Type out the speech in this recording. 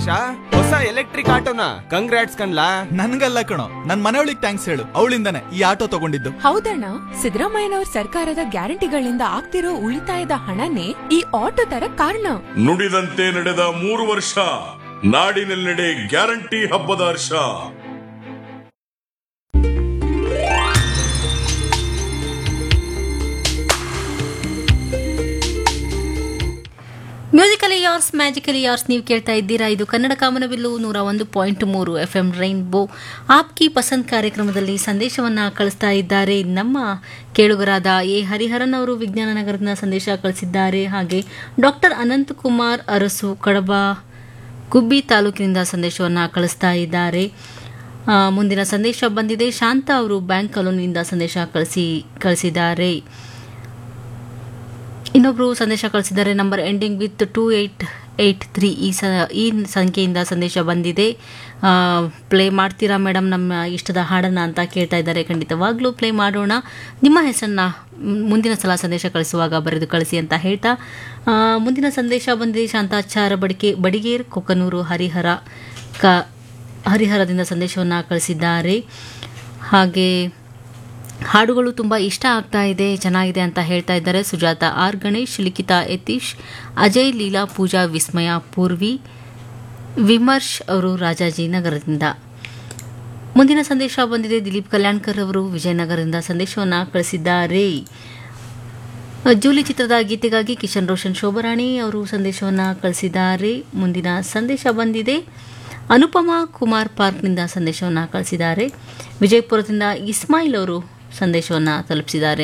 ಹರ್ಷ ಹೊಸ electric ಆಟೋನ congrats ಕಣ್ಲಾ ನನ್ಗಲ್ಲ ಕಣೋ ನನ್ ಮನೆಯೊಳಗ್ ಥ್ಯಾಂಕ್ಸ್ ಹೇಳು ಅವಳಿಂದಾನೆ ಈ ಆಟೋ ತಗೊಂಡಿದ್ದು ಹೌದಣ್ಣ ಸಿದ್ದರಾಮಯ್ಯನವ್ರ ಸರ್ಕಾರದ ಗ್ಯಾರಂಟಿಗಳಿಂದ ಆಗ್ತಿರೋ ಉಳಿತಾಯದ ಹಣನೇ ಈ ಆಟೋ ತರ ಕಾರಣ ನುಡಿದಂತೆ ನಡೆದ ಮೂರು ವರ್ಷ ನಾಡಿನೆಲ್ಲೆಡೆ ಗ್ಯಾರಂಟಿ ಹಬ್ಬದ ಹರ್ಷ ಮ್ಯೂಸಿಕಲಿ ಯಾರ್ಸ್ ಮ್ಯಾಜಿಕಲಿ ಯಾರ್ಸ್ ನೀವು ಕೇಳ್ತಾ ಇದ್ದೀರಾ ಇದು ಕನ್ನಡ ಕಾಮನಬಿಲ್ಲು ನೂರ ಒಂದು ಪಾಯಿಂಟ್ ಮೂರು ಎಫ್ ಎಂ ರೈನ್ಬೋ ಆಪ್ಕಿ ಪಸಂದ್ ಕಾರ್ಯಕ್ರಮದಲ್ಲಿ ಸಂದೇಶವನ್ನು ಕಳಿಸ್ತಾ ಇದ್ದಾರೆ ನಮ್ಮ ಕೇಳುಗರಾದ ಎ ಹರಿಹರನ್ ಅವರು ವಿಜ್ಞಾನ ನಗರದ ಸಂದೇಶ ಕಳಿಸಿದ್ದಾರೆ ಹಾಗೆ ಡಾಕ್ಟರ್ ಅನಂತಕುಮಾರ್ ಅರಸು ಕಡಬ ಗುಬ್ಬಿ ತಾಲೂಕಿನಿಂದ ಸಂದೇಶವನ್ನು ಕಳಿಸ್ತಾ ಇದ್ದಾರೆ ಆ, ಮುಂದಿನ ಸಂದೇಶ ಬಂದಿದೆ ಶಾಂತ ಅವರು ಬ್ಯಾಂಕ್ ಕಾಲೋನಿಯಿಂದ ಸಂದೇಶ ಕಳಿಸಿ ಕಳಿಸಿದ್ದಾರೆ ಇನ್ನೊಬ್ರು ಸಂದೇಶ ಕಳಿಸಿದ್ದಾರೆ number ending with two eight eight three ಈ ಸ ಈ ಸಂಖ್ಯೆಯಿಂದ ಸಂದೇಶ ಬಂದಿದೆ ಪ್ಲೇ ಮಾಡ್ತೀರಾ ಮೇಡಮ್ ನಮ್ಮ ಇಷ್ಟದ ಹಾಡನ್ನು ಅಂತ ಕೇಳ್ತಾ ಇದ್ದಾರೆ ಖಂಡಿತವಾಗ್ಲೂ ಪ್ಲೇ ಮಾಡೋಣ ನಿಮ್ಮ ಹೆಸರನ್ನ ಮ್, ಮುಂದಿನ ಸಲ ಸಂದೇಶ ಕಳಿಸುವಾಗ ಬರೆದು ಕಳಿಸಿ ಅಂತ ಹೇಳ್ತಾ ಆ, ಮುಂದಿನ ಸಂದೇಶ ಬಂದಿದೆ ಶಾಂತಾಚಾರ ಬಡಿಕೆ ಬಡಿಗೇರ್ ಕೊಕ್ಕನೂರು ಹರಿಹರ ಕ ಹರಿಹರದಿಂದ ಸಂದೇಶವನ್ನು ಕಳಿಸಿದ್ದಾರೆ ಹಾಗೆ ಹಾಡುಗಳು ತುಂಬ ಇಷ್ಟ ಆಗ್ತಾ ಇದೆ ಚೆನ್ನಾಗಿದೆ ಅಂತ ಹೇಳ್ತಾ ಇದ್ದಾರೆ ಸುಜಾತ ಆರ್ ಗಣೇಶ್ ಲಿಖಿತಾ ಯತೀಶ್ ಅಜಯ್ ಲೀಲಾ ಪೂಜಾ ವಿಸ್ಮಯ ಪೂರ್ವಿ ವಿಮರ್ಶ್ ಅವರು ರಾಜಾಜಿನಗರದಿಂದ ಮುಂದಿನ ಸಂದೇಶ ಬಂದಿದೆ ದಿಲೀಪ್ ಕಲ್ಯಾಣ್ಕರ್ ಅವರು ವಿಜಯನಗರದಿಂದ ಸಂದೇಶವನ್ನು ಕಳಿಸಿದ್ದಾರೆ ಜೂಲಿ ಚಿತ್ರದ ಗೀತೆಗಾಗಿ ಕಿಶನ್ ರೋಷನ್ ಶೋಭರಾಣಿ ಅವರು ಸಂದೇಶವನ್ನು ಕಳಿಸಿದ್ದಾರೆ ಮುಂದಿನ ಸಂದೇಶ ಬಂದಿದೆ ಅನುಪಮಾ ಕುಮಾರ್ ಪಾರ್ಕ್ನಿಂದ ಸಂದೇಶವನ್ನು ಕಳಿಸಿದ್ದಾರೆ ವಿಜಯಪುರದಿಂದ ಇಸ್ಮಾಯಿಲ್ ಅವರು ಸಂದೇಶವನ್ನು ತಲುಪಿಸಿದ್ದಾರೆ